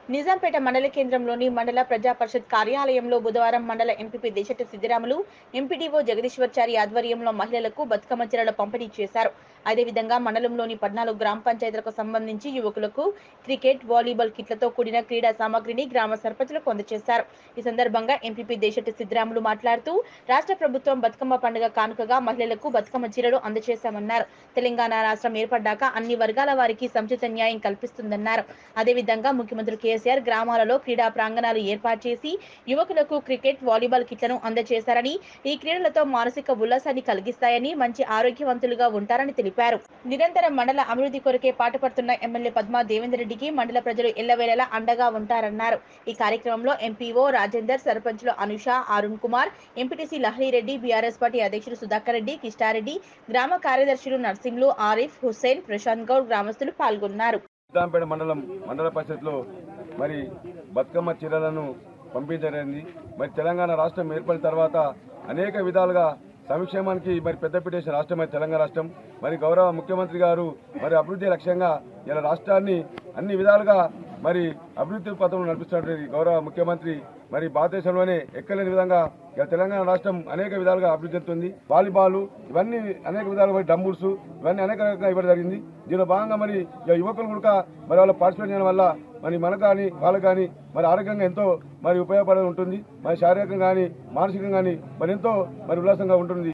నిజాంపేట మండల కేంద్రంలోని మండల ప్రజా పరిషత్ కార్యాలయంలో బుధవారం మండల ఎంపీపీ దేశటి సిద్దిరాములు ఎంపీడీఓ జగదీశ్వర్చారి ఆధ్వర్యంలో మహిళలకు బతుకమ్మ చీరల పంపిణీ చేశారు అదేవిధంగా మండలంలోని పద్నాలుగు గ్రామ పంచాయతీలకు సంబంధించి యువకులకు క్రికెట్ వాలీబాల్ కిట్లతో కూడిన క్రీడా సామాగ్రిని గ్రామ సర్పంచులకు అందజేశారు ఈ సందర్భంగా ఎంపీపీ దేశటి సిద్దిరాములు మాట్లాడుతూ రాష్ట్ర ప్రభుత్వం బతుకమ్మ పండుగ కానుకగా మహిళలకు బతుకమ్మ చీరలు అందజేశామన్నారు తెలంగాణ రాష్ట్రం ఏర్పడ్డాక అన్ని వర్గాల వారికి సముచిత న్యాయం కల్పిస్తుందన్నారు అదేవిధంగా ముఖ్యమంత్రి కేసీఆర్ గ్రామాలలో క్రీడా ప్రాంగణాలు ఏర్పాటు చేసి యువకులకు క్రికెట్ వాలీబాల్ కిట్లను అందజేశారని ఈ క్రీడలతో మానసిక ఉల్లాసాన్ని కలిగిస్తాయని మంచి ఆరోగ్యవంతులుగా ఉంటారని తెలిపారు నిరంతరం మండల అభివృద్ధి కొరకే పాటుపడుతున్న ఎమ్మెల్యే పద్మా దేవేందర్ రెడ్డికి మండల ప్రజలు ఎల్లవేళలా అండగా ఉంటారన్నారు ఈ కార్యక్రమంలో ఎంపీఓ రాజేందర్ సర్పంచ్లు Anusha Arun Kumar MPTC Laharireddy BRS party అధ్యక్షుడు సుధాకర్ రెడ్డి కిష్టారెడ్డి గ్రామ కార్యదర్శులు నర్సింగ్లు ఆరిఫ్ హుస్సేన్ ప్రశాంత్ గౌడ్ గ్రామస్తులు పాల్గొన్నారు నిజాంపేట మండలం మండల పరిషత్లో మరి బతుకమ్మ చీరలను పంపించడానికి మరి తెలంగాణ రాష్ట్రం ఏర్పడిన తర్వాత అనేక విధాలుగా సంక్షేమానికి మరి పెద్దపీట వేసిన రాష్ట్రం మరి తెలంగాణ రాష్ట్రం మరి గౌరవ ముఖ్యమంత్రి గారు మరి అభివృద్ధి లక్ష్యంగా ఇలా రాష్ట్రాన్ని అన్ని విధాలుగా మరి అభివృద్ధి పథంలో నడిపిస్తున్నటువంటి గౌరవ ముఖ్యమంత్రి మరి భారతదేశంలోనే ఎక్కలేని విధంగా ఇలా తెలంగాణ రాష్ట్రం అనేక విధాలుగా అభివృద్ధి చెందుతుంది వాలీబాల్ ఇవన్నీ అనేక విధాలుగా మరి డంబుల్స్ ఇవన్నీ అనేక రకంగా ఇవ్వడం జరిగింది దీనిలో భాగంగా మరి ఇక యువకులు కూడా మరి వాళ్ళ పార్టిసిపేట్ చేయడం వల్ల మరి మనకు కానీ వాళ్ళకు కానీ మరి ఆరోగ్యంగా ఎంతో మరి ఉపయోగపడే ఉంటుంది మరి శారీరకంగా కానీ మానసికంగా కానీ మరి ఎంతో మరి ఉల్లాసంగా ఉంటుంది